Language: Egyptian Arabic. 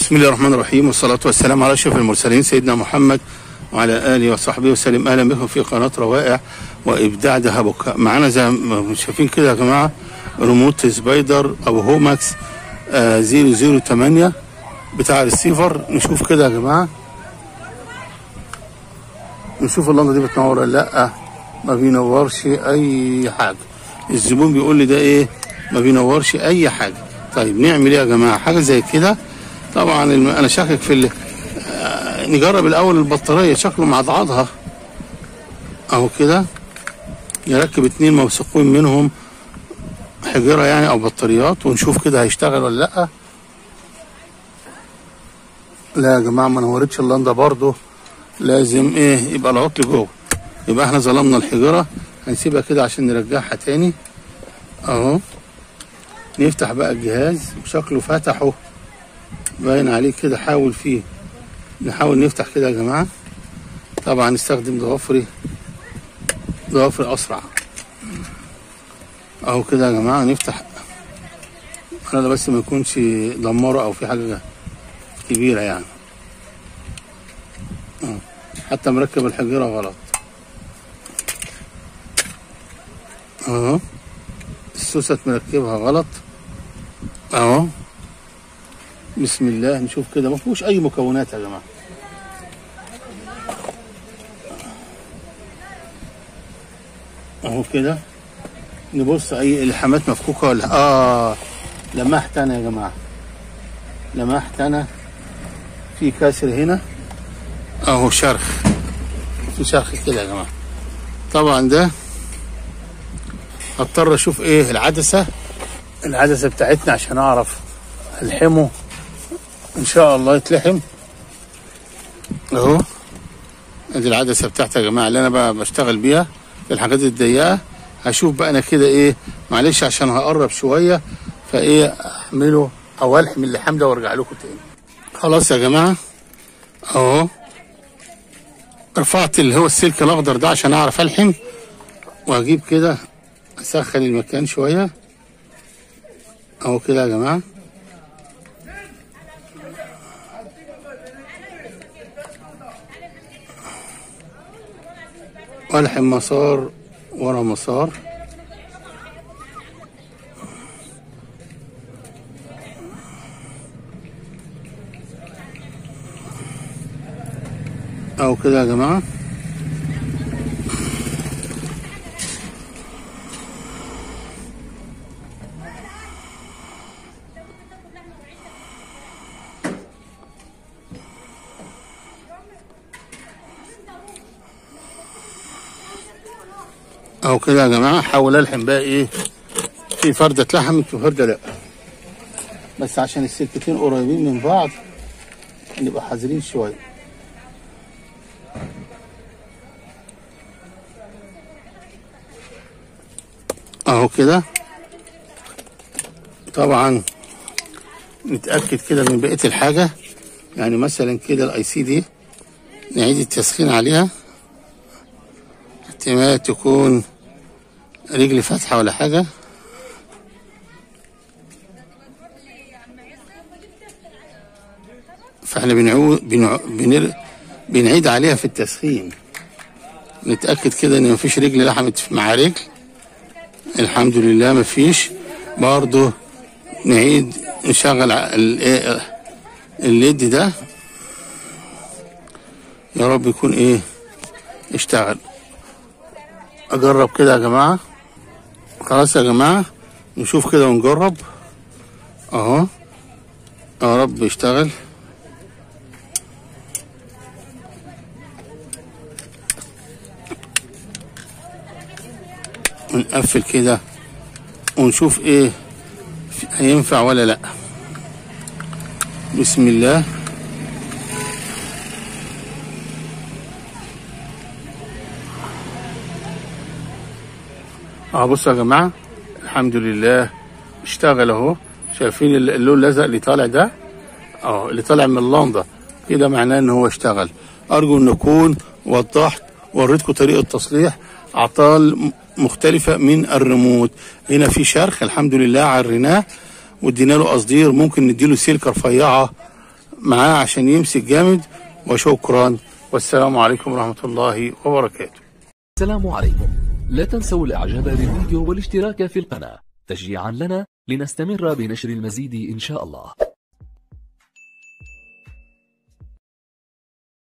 بسم الله الرحمن الرحيم والصلاة والسلام على أشرف المرسلين سيدنا محمد وعلى آله وصحبه وسلم أهلا بكم في قناة روائع وإبداع دهبك معانا زي ما شايفين كده يا جماعة ريموت سبايدر أو هوماكس آه 008 بتاع الريسيفر نشوف كده يا جماعة نشوف اللمبة دي بتنور ولا لأ ما بينورش أي حاجة الزبون بيقول لي ده إيه ما بينورش أي حاجة طيب نعمل إيه يا جماعة حاجة زي كده طبعا الم... انا شاكك في ال... آه، نجرب الاول البطاريه شكله معضعضها اهو كده نركب اتنين موثوقين منهم حجره يعني او بطاريات ونشوف كده هيشتغل ولا لا لا يا جماعه ما نورتش اللندا برضو لازم ايه يبقى العطل جوه يبقى احنا ظلمنا الحجره هنسيبها كده عشان نرجعها تاني اهو نفتح بقى الجهاز شكله فتحه باين عليه كده حاول فيه نحاول نفتح كده يا جماعة طبعا نستخدم ضوافري ضوافري أسرع أهو كده يا جماعة نفتح أنا بس ما يكونش دمره أو في حاجة كبيرة يعني أهو. حتى مركب الحجرة غلط أهو السوست مركبها غلط أهو بسم الله نشوف كده ما فيهوش اي مكونات يا جماعه اهو كده نبص اي الحامات مفكوكه ولا اه لمحت انا يا جماعه لمحت انا في كسر هنا اهو شرخ في شرخ كده يا جماعه طبعا ده هضطر اشوف ايه العدسه العدسه بتاعتنا عشان اعرف الحمه ان شاء الله يتلحم اهو ادي العدسه بتاعتي يا جماعه اللي انا بقى بشتغل بيها في الحاجات الضيقه هشوف بقى انا كده ايه معلش عشان هقرب شويه فايه احمله او الحم اللحام ده وارجع لكم تاني خلاص يا جماعه اهو رفعت اللي هو السلك الاخضر ده عشان اعرف الحم واجيب كده اسخن المكان شويه اهو كده يا جماعه والحم مسار ورا مسار او كده يا جماعه او كده يا جماعه حاول الحم بقى ايه في فرده اتلحمت وفرده لا بس عشان السلكتين قريبين من بعض نبقى حذرين شويه اهو كده طبعا نتاكد كده من بقيه الحاجه يعني مثلا كده الاي سي دي نعيد التسخين عليها احتمال تكون رجل فاتحة ولا حاجة فاحنا بنعود بنع... بنر... بنعيد عليها في التسخين نتأكد كده ان مفيش رجل لحمت مع رجل الحمد لله مفيش برضه نعيد نشغل ال... الليد ده يا رب يكون ايه اشتغل اجرب كده يا جماعه خلاص يا جماعه نشوف كده ونجرب اهو يا رب يشتغل ونقفل كده ونشوف ايه هينفع ولا لا بسم الله اه بصوا يا جماعه الحمد لله اشتغل اهو شايفين اللون الازرق اللي طالع ده اه اللي طالع من اللمبه كده معناه ان هو اشتغل ارجو ان اكون وضحت وريتكم طريقه تصليح اعطال مختلفه من الريموت هنا في شرخ الحمد لله عريناه وادينا له قصدير ممكن نديله سلكه رفيعه معاه عشان يمسك جامد وشكرا والسلام عليكم ورحمة الله وبركاته السلام عليكم لا تنسوا الاعجاب بالفيديو والاشتراك في القناة تشجيعا لنا لنستمر بنشر المزيد ان شاء الله